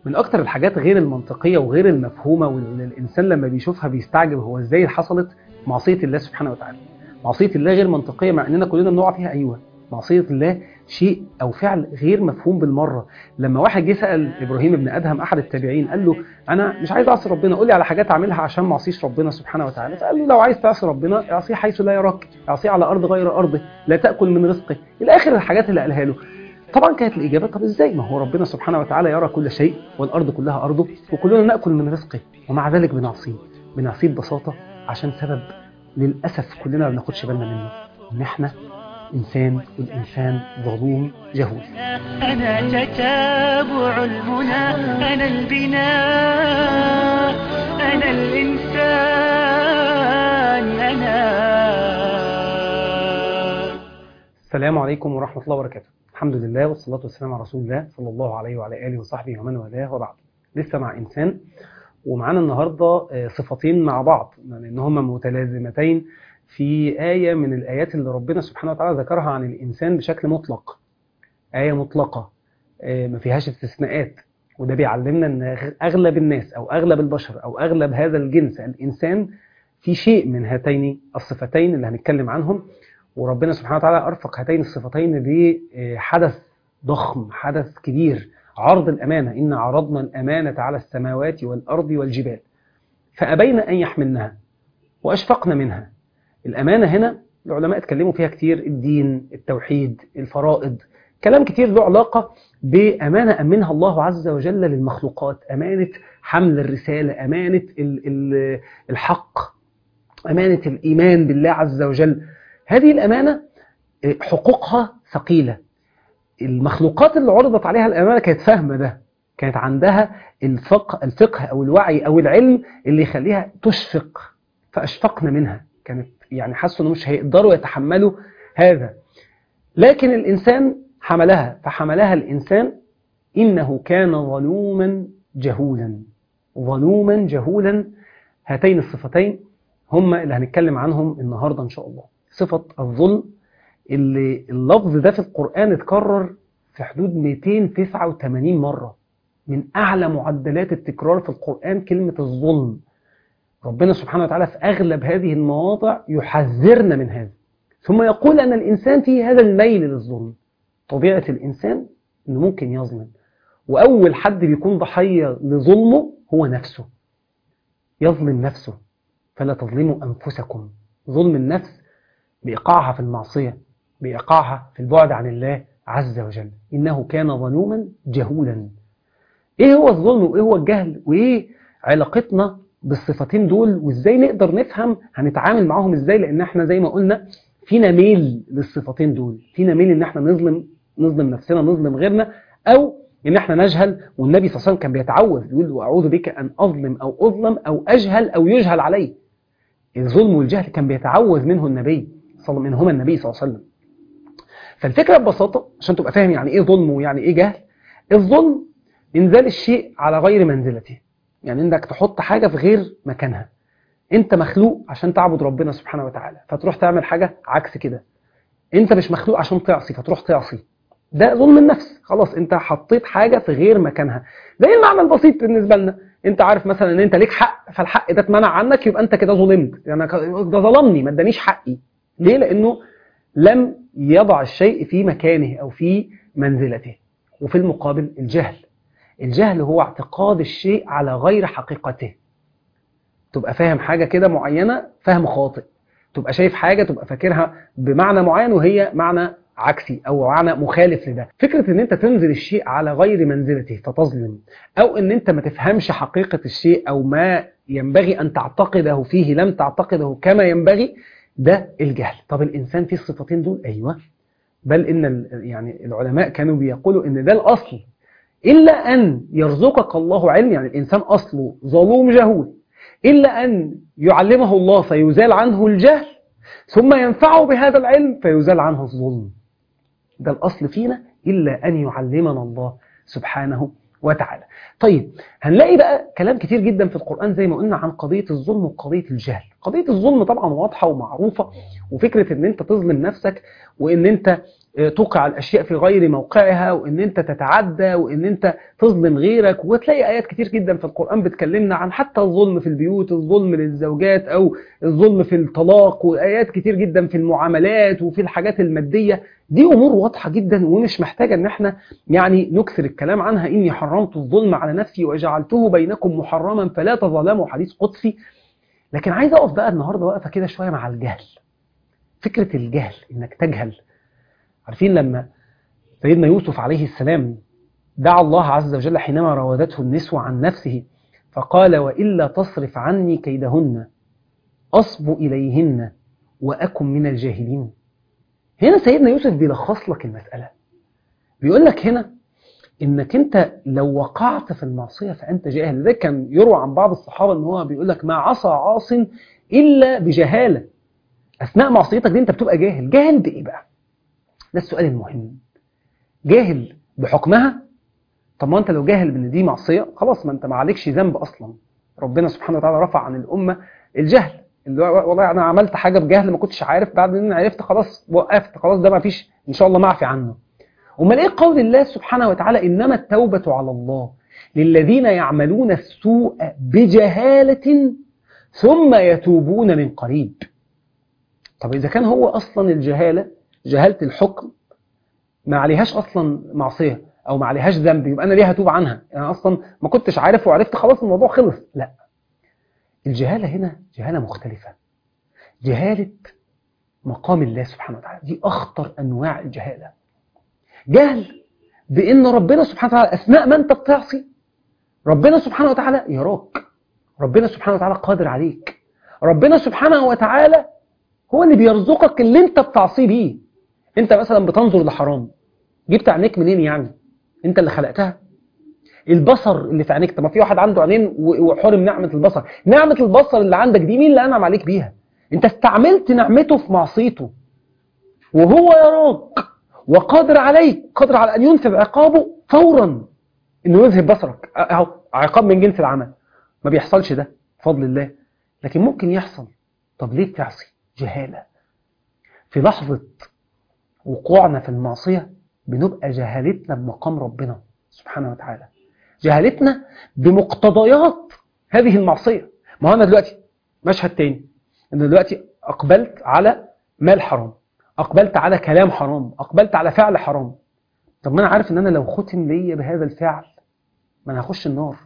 من اكتر الحاجات غير المنطقيه وغير المفهومه واللي الانسان لما بيشوفها بيستعجب هو ازاي حصلت معصيه الله سبحانه وتعالى معصيه الله غير منطقيه مع اننا كلنا بنقع فيها ايوه معصيه الله شيء او فعل غير مفهوم بالمره لما واحد جه سال ابراهيم بن ادهم احد التابعين قال له انا مش عايز اعصي ربنا قول لي على حاجات اعملها عشان ما اعصيش ربنا سبحانه وتعالى فقال له لو عايز تعصي ربنا اعصيه حيث لا يراك اعصيه على ارض غير ارضه لا تاكل من رزقه الى اخر الحاجات اللي قالها له طبعا كانت الاجابه طب ازاي ما هو ربنا سبحانه وتعالى يرى كل شيء والارض كلها ارضه وكلنا ناكل من رزقه ومع ذلك بنعصيه بنعصيه ببساطه عشان سبب للاسف كلنا ما بناخدش بالنا منه ان احنا إنسان والإنسان ظلوم جهول أنا تتابع المنى أنا البناء أنا الإنسان أنا السلام عليكم ورحمة الله وبركاته الحمد لله والصلاة والسلام على رسول الله صلى الله عليه وعلى آله وصحبه ومن والاه وبعد لسه مع إنسان ومعانا النهاردة صفتين مع بعض لأن هما متلازمتين في آية من الآيات اللي ربنا سبحانه وتعالى ذكرها عن الإنسان بشكل مطلق آية مطلقة ما فيهاش استثناءات وده بيعلمنا أن أغلب الناس أو أغلب البشر أو أغلب هذا الجنس الإنسان في شيء من هاتين الصفتين اللي هنتكلم عنهم وربنا سبحانه وتعالى أرفق هاتين الصفتين بحدث ضخم حدث كبير عرض الأمانة إن عرضنا الأمانة على السماوات والأرض والجبال فأبين أن يحملنها وأشفقن منها الأمانة هنا العلماء اتكلموا فيها كتير الدين التوحيد الفرائض كلام كتير له علاقة بأمانة أمنها الله عز وجل للمخلوقات أمانة حمل الرسالة أمانة الحق أمانة الإيمان بالله عز وجل هذه الأمانة حقوقها ثقيلة المخلوقات اللي عرضت عليها الأمانة كانت فاهمة ده كانت عندها الفقه, الفقه أو الوعي أو العلم اللي يخليها تشفق فأشفقنا منها كانت يعني حسوا انه مش هيقدروا يتحملوا هذا لكن الإنسان حملها فحملها الإنسان إنه كان ظلوما جهولا ظلوما جهولا هاتين الصفتين هما اللي هنتكلم عنهم النهاردة إن شاء الله صفة الظلم اللي اللفظ ده في القرآن اتكرر في حدود 289 مرة من أعلى معدلات التكرار في القرآن كلمة الظلم ربنا سبحانه وتعالى في أغلب هذه المواضع يحذرنا من هذا ثم يقول أن الإنسان فيه هذا الميل للظلم طبيعة الإنسان أنه ممكن يظلم وأول حد بيكون ضحية لظلمه هو نفسه يظلم نفسه فلا تظلموا أنفسكم ظلم النفس بإيقاعها في المعصية بإيقاعها في البعد عن الله عز وجل إنه كان ظلوما جهولا إيه هو الظلم وإيه هو الجهل وإيه علاقتنا بالصفتين دول وازاي نقدر نفهم هنتعامل معاهم ازاي لان احنا زي ما قلنا فينا ميل للصفتين دول فينا ميل ان احنا نظلم نظلم نفسنا نظلم غيرنا او ان احنا نجهل والنبي صلى الله عليه وسلم كان بيتعوذ يقول واعوذ بك ان اظلم او اظلم او اجهل او يجهل علي الظلم والجهل كان بيتعوذ منه النبي صلى منهما النبي صلى الله عليه وسلم فالفكره ببساطه عشان تبقى فاهم يعني ايه ظلم ويعني ايه جهل الظلم انزال الشيء على غير منزلته يعني انك تحط حاجة في غير مكانها انت مخلوق عشان تعبد ربنا سبحانه وتعالى فتروح تعمل حاجة عكس كده انت مش مخلوق عشان تعصي فتروح تعصي ده ظلم النفس خلاص انت حطيت حاجة في غير مكانها زي المعنى البسيط بالنسبة لنا انت عارف مثلا ان انت ليك حق فالحق ده اتمنع عنك يبقى انت كده ظلمت يعني ده ظلمني ما ادانيش حقي ليه لانه لم يضع الشيء في مكانه او في منزلته وفي المقابل الجهل الجهل هو اعتقاد الشيء على غير حقيقته تبقى فاهم حاجة كده معينة فهم خاطئ تبقى شايف حاجة تبقى فاكرها بمعنى معين وهي معنى عكسي أو معنى مخالف لده فكرة ان انت تنزل الشيء على غير منزلته فتظلم أو ان انت ما تفهمش حقيقة الشيء أو ما ينبغي أن تعتقده فيه لم تعتقده كما ينبغي ده الجهل طب الإنسان فيه الصفتين دول أيوة بل إن يعني العلماء كانوا بيقولوا إن ده الأصل إلا أن يرزقك الله علم يعني الإنسان أصله ظلوم جهول إلا أن يعلمه الله فيزال عنه الجهل ثم ينفعه بهذا العلم فيزال عنه الظلم ده الأصل فينا إلا أن يعلمنا الله سبحانه وتعالى طيب هنلاقي بقى كلام كتير جدا في القرآن زي ما قلنا عن قضية الظلم وقضية الجهل قضية الظلم طبعا واضحة ومعروفة وفكرة ان انت تظلم نفسك وان انت آه، توقع الاشياء في غير موقعها وان انت تتعدى وان انت تظلم غيرك وتلاقي ايات كتير جدا في القران بتكلمنا عن حتى الظلم في البيوت الظلم للزوجات او الظلم في الطلاق وايات كتير جدا في المعاملات وفي الحاجات الماديه دي امور واضحه جدا ومش محتاجه ان احنا يعني نكثر الكلام عنها اني حرمت الظلم على نفسي وجعلته بينكم محرما فلا تظلموا حديث قدسي لكن عايز اقف بقى النهارده واقفه كده شويه مع الجهل فكره الجهل انك تجهل عارفين لما سيدنا يوسف عليه السلام دعا الله عز وجل حينما راودته النسوة عن نفسه فقال وإلا تصرف عني كيدهن أصب إليهن وأكن من الجاهلين هنا سيدنا يوسف بيلخص لك المسألة بيقول لك هنا انك انت لو وقعت في المعصية فانت جاهل ده كان يروى عن بعض الصحابة ان هو بيقول لك ما عصى عاص الا بجهالة اثناء معصيتك دي انت بتبقى جاهل جاهل بايه بقى ده السؤال المهم جاهل بحكمها طب ما انت لو جاهل بان دي معصيه خلاص ما انت ما عليكش ذنب اصلا ربنا سبحانه وتعالى رفع عن الامه الجهل اللي هو والله انا عملت حاجه بجهل ما كنتش عارف بعد ان عرفت خلاص وقفت خلاص ده ما فيش ان شاء الله معفي عنه امال ايه قول الله سبحانه وتعالى انما التوبه على الله للذين يعملون السوء بجهاله ثم يتوبون من قريب طب اذا كان هو اصلا الجهاله جهاله الحكم ما عليهاش اصلا معصيه او ما عليهاش ذنب يبقى انا ليه هتوب عنها انا يعني اصلا ما كنتش عارف وعرفت خلاص الموضوع خلص لا الجهاله هنا جهاله مختلفه جهاله مقام الله سبحانه وتعالى دي اخطر انواع الجهاله جهل بان ربنا سبحانه وتعالى اثناء ما انت بتعصي ربنا سبحانه وتعالى يراك ربنا سبحانه وتعالى قادر عليك ربنا سبحانه وتعالى هو اللي بيرزقك اللي انت بتعصيه بيه انت مثلا بتنظر لحرام جبت عينيك منين يعني انت اللي خلقتها البصر اللي في عينيك طب ما في واحد عنده عينين وحرم نعمه البصر نعمه البصر اللي عندك دي مين اللي انعم عليك بيها انت استعملت نعمته في معصيته وهو يراك وقادر عليك قادر على ان ينفذ عقابه فورا انه يذهب بصرك اهو عقاب من جنس العمل ما بيحصلش ده بفضل الله لكن ممكن يحصل طب ليه بتعصي جهاله في لحظه وقوعنا في المعصيه بنبقى جهالتنا بمقام ربنا سبحانه وتعالى جهالتنا بمقتضيات هذه المعصية ما هو أنا دلوقتي مشهد تاني أنا دلوقتي أقبلت على مال حرام أقبلت على كلام حرام أقبلت على فعل حرام طب ما أنا عارف أن أنا لو ختم لي بهذا الفعل ما أنا هخش النار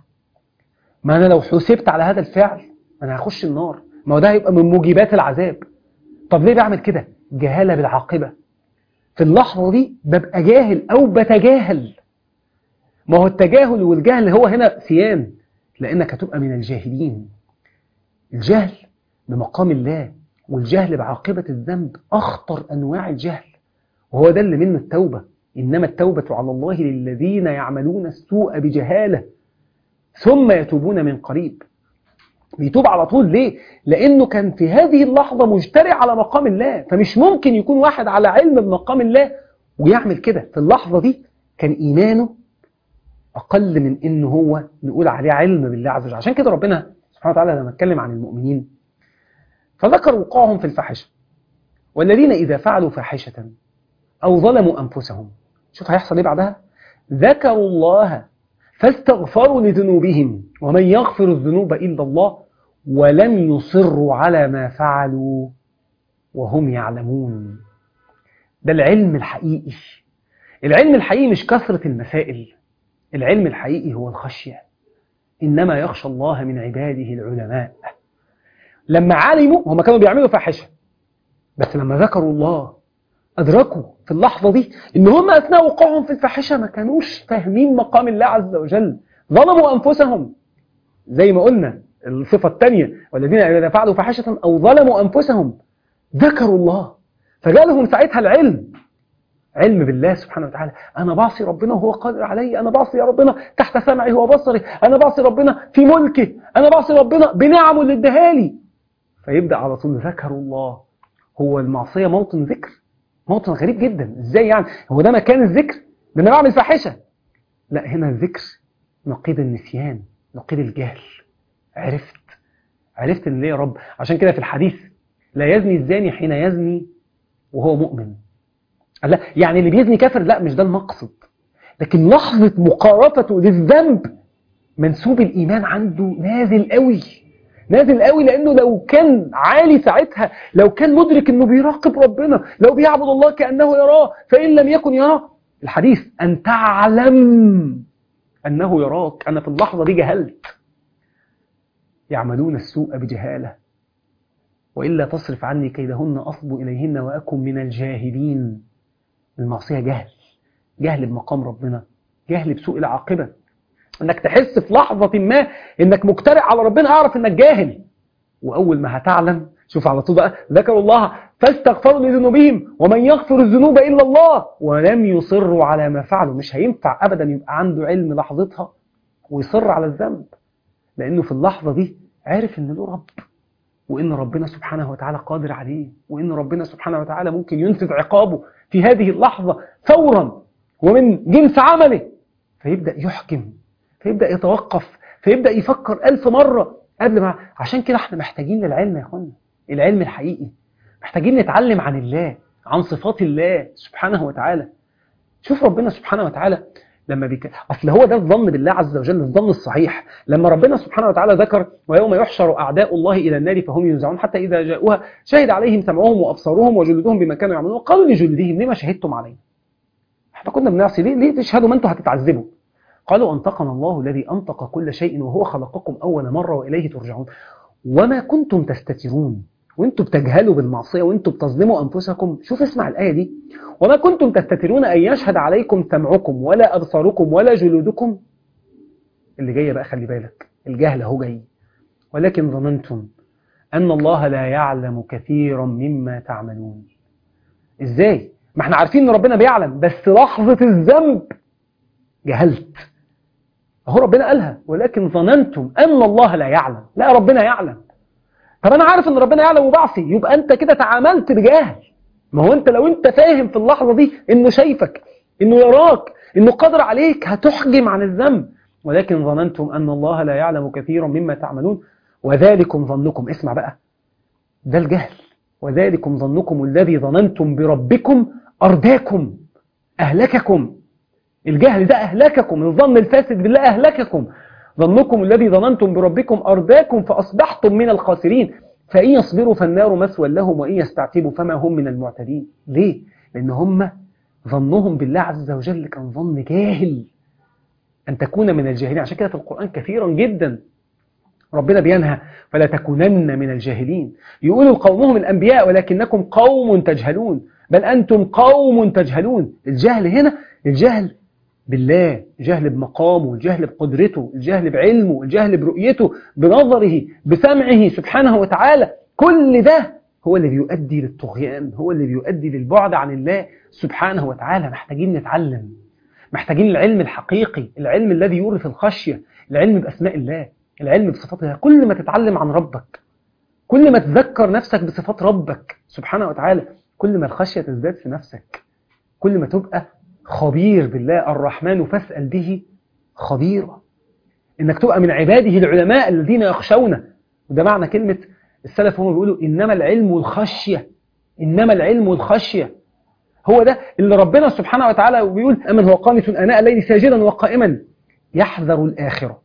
ما أنا لو حسبت على هذا الفعل ما أنا هخش النار ما هو ده هيبقى من موجبات العذاب طب ليه بعمل كده جهالة بالعاقبة في اللحظة دي ببقى جاهل أو بتجاهل ما هو التجاهل والجهل هو هنا سيان لأنك هتبقى من الجاهلين الجهل بمقام الله والجهل بعاقبة الذنب أخطر أنواع الجهل وهو ده اللي منه التوبة إنما التوبة على الله للذين يعملون السوء بجهالة ثم يتوبون من قريب بيتوب على طول ليه؟ لأنه كان في هذه اللحظة مجترئ على مقام الله فمش ممكن يكون واحد على علم بمقام الله ويعمل كده في اللحظة دي كان إيمانه أقل من إنه هو نقول عليه علم بالله عز وجل عشان كده ربنا سبحانه وتعالى لما اتكلم عن المؤمنين فذكر وقوعهم في الفاحشة والذين إذا فعلوا فاحشة أو ظلموا أنفسهم شوف هيحصل إيه بعدها ذكروا الله فاستغفروا لذنوبهم ومن يغفر الذنوب إلا الله ولم يصروا على ما فعلوا وهم يعلمون ده العلم الحقيقي العلم الحقيقي مش كثرة المسائل العلم الحقيقي هو الخشية إنما يخشى الله من عباده العلماء لما علموا هم كانوا بيعملوا فاحشة بس لما ذكروا الله أدركوا في اللحظة دي إن هم أثناء وقوعهم في الفاحشة ما كانوش فاهمين مقام الله عز وجل ظلموا أنفسهم زي ما قلنا الصفة الثانية والذين إذا فعلوا فاحشة أو ظلموا أنفسهم ذكروا الله فجاء لهم ساعتها العلم علم بالله سبحانه وتعالى أنا بعصي ربنا وهو قادر علي أنا بعصي ربنا تحت سمعه وبصره أنا بعصي ربنا في ملكه أنا بعصي ربنا بنعمه اللي اداها لي فيبدأ على طول ذكروا الله هو المعصية موطن ذكر موطن غريب جدا ازاي يعني هو ده مكان الذكر ده انا بعمل فاحشه لا هنا الذكر نقيض النسيان نقيض الجهل عرفت عرفت ان ليه يا رب عشان كده في الحديث لا يزني الزاني حين يزني وهو مؤمن لا يعني اللي بيزني كافر لا مش ده المقصد لكن لحظة مقارفته للذنب منسوب الإيمان عنده نازل قوي نازل قوي لأنه لو كان عالي ساعتها لو كان مدرك أنه بيراقب ربنا لو بيعبد الله كأنه يراه فإن لم يكن يراه الحديث أن تعلم أنه يراك أنا في اللحظة دي جهلت يعملون السوء بجهالة وإلا تصرف عني كيدهن أصب إليهن وأكن من الجاهلين المعصية جهل جهل بمقام ربنا جهل بسوء العاقبة انك تحس في لحظة ما انك مجترئ على ربنا اعرف انك جاهل واول ما هتعلم شوف على طول بقى ذكروا الله فاستغفروا لذنوبهم ومن يغفر الذنوب الا الله ولم يصروا على ما فعلوا مش هينفع ابدا يبقى عنده علم لحظتها ويصر على الذنب لانه في اللحظة دي عارف ان له رب وان ربنا سبحانه وتعالى قادر عليه وان ربنا سبحانه وتعالى ممكن ينفذ عقابه في هذه اللحظة فورا ومن جنس عمله فيبدأ يحكم فيبدأ يتوقف فيبدأ يفكر ألف مرة قبل ما عشان كده احنا محتاجين للعلم يا اخوانا العلم الحقيقي محتاجين نتعلم عن الله عن صفات الله سبحانه وتعالى شوف ربنا سبحانه وتعالى لما بيك... أصل هو ده الظن بالله عز وجل الظن الصحيح لما ربنا سبحانه وتعالى ذكر ويوم يحشر أعداء الله إلى النار فهم ينزعون حتى إذا جاءوها شهد عليهم سمعهم وأبصارهم وجلودهم بما كانوا يعملون وقالوا لجلدهم لما شهدتم علينا احنا كنا بنعصي ليه ليه تشهدوا ما انتوا هتتعذبوا قالوا أنطقنا الله الذي أنطق كل شيء وهو خلقكم أول مرة وإليه ترجعون وما كنتم تستترون وانتم بتجهلوا بالمعصية وانتم بتظلموا أنفسكم شوف اسمع الآية دي وما كنتم تستترون أن يشهد عليكم سمعكم ولا أبصاركم ولا جلودكم اللي جاية بقى خلي بالك الجهل هو جاي ولكن ظننتم أن الله لا يعلم كثيرا مما تعملون إزاي؟ ما احنا عارفين ان ربنا بيعلم بس لحظة الذنب جهلت اهو ربنا قالها ولكن ظننتم ان الله لا يعلم لا ربنا يعلم طب انا عارف ان ربنا يعلم وبعصي يبقى انت كده تعاملت بجهل ما هو انت لو انت فاهم في اللحظة دي انه شايفك انه يراك انه قادر عليك هتحجم عن الذنب ولكن ظننتم ان الله لا يعلم كثيرا مما تعملون وذلكم ظنكم اسمع بقى ده الجهل وذلكم ظنكم الذي ظننتم بربكم أرداكم أهلككم الجهل ده أهلككم الظن الفاسد بالله أهلككم ظنكم الذي ظننتم بربكم أرداكم فأصبحتم من الخاسرين فإن يصبروا فالنار مسوى لهم وإن يستعتبوا فما هم من المعتدين ليه؟ لأن هم ظنهم بالله عز وجل كان ظن جاهل أن تكون من الجاهلين عشان كده في القرآن كثيرا جدا ربنا بينهى فلا تكونن من الجاهلين يقولوا قومهم الأنبياء ولكنكم قوم تجهلون بل أنتم قوم تجهلون الجهل هنا الجهل بالله الجهل بمقامه الجهل بقدرته الجهل بعلمه الجهل برؤيته بنظره بسمعه سبحانه وتعالى كل ده هو اللي بيؤدي للطغيان هو اللي بيؤدي للبعد عن الله سبحانه وتعالى محتاجين نتعلم محتاجين العلم الحقيقي العلم الذي يورث الخشية العلم بأسماء الله العلم بصفاتها كل ما تتعلم عن ربك كل ما تذكر نفسك بصفات ربك سبحانه وتعالى كل ما الخشية تزداد في نفسك كل ما تبقى خبير بالله الرحمن فاسأل به خبيرا انك تبقى من عباده العلماء الذين يخشونه وده معنى كلمة السلف هم بيقولوا إنما العلم والخشية إنما العلم والخشية هو ده اللي ربنا سبحانه وتعالى بيقول أمن هو قانت أناء الليل ساجدا وقائما يحذر الآخرة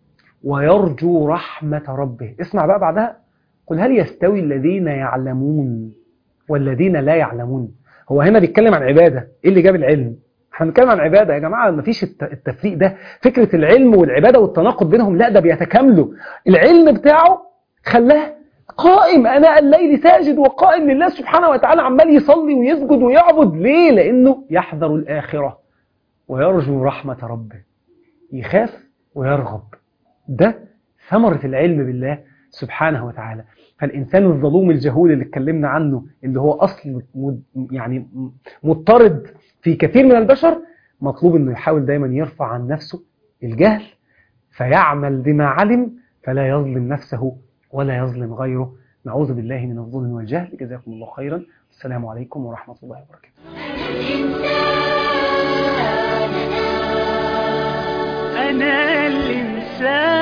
ويرجو رحمة ربه اسمع بقى بعدها قل هل يستوي الذين يعلمون والذين لا يعلمون هو هنا بيتكلم عن عبادة ايه اللي جاب العلم احنا بنتكلم عن عبادة يا جماعة مفيش التفريق ده فكرة العلم والعبادة والتناقض بينهم لا ده بيتكاملوا العلم بتاعه خلاه قائم أناء الليل ساجد وقائم لله سبحانه وتعالى عمال يصلي ويسجد ويعبد ليه لأنه يحذر الآخرة ويرجو رحمة ربه يخاف ويرغب ده ثمرة العلم بالله سبحانه وتعالى فالإنسان الظلوم الجهول اللي اتكلمنا عنه اللي هو أصل يعني مضطرد في كثير من البشر مطلوب أنه يحاول دايما يرفع عن نفسه الجهل فيعمل بما علم فلا يظلم نفسه ولا يظلم غيره نعوذ بالله من الظلم والجهل جزاكم الله خيرا السلام عليكم ورحمة الله وبركاته أنا الإنسان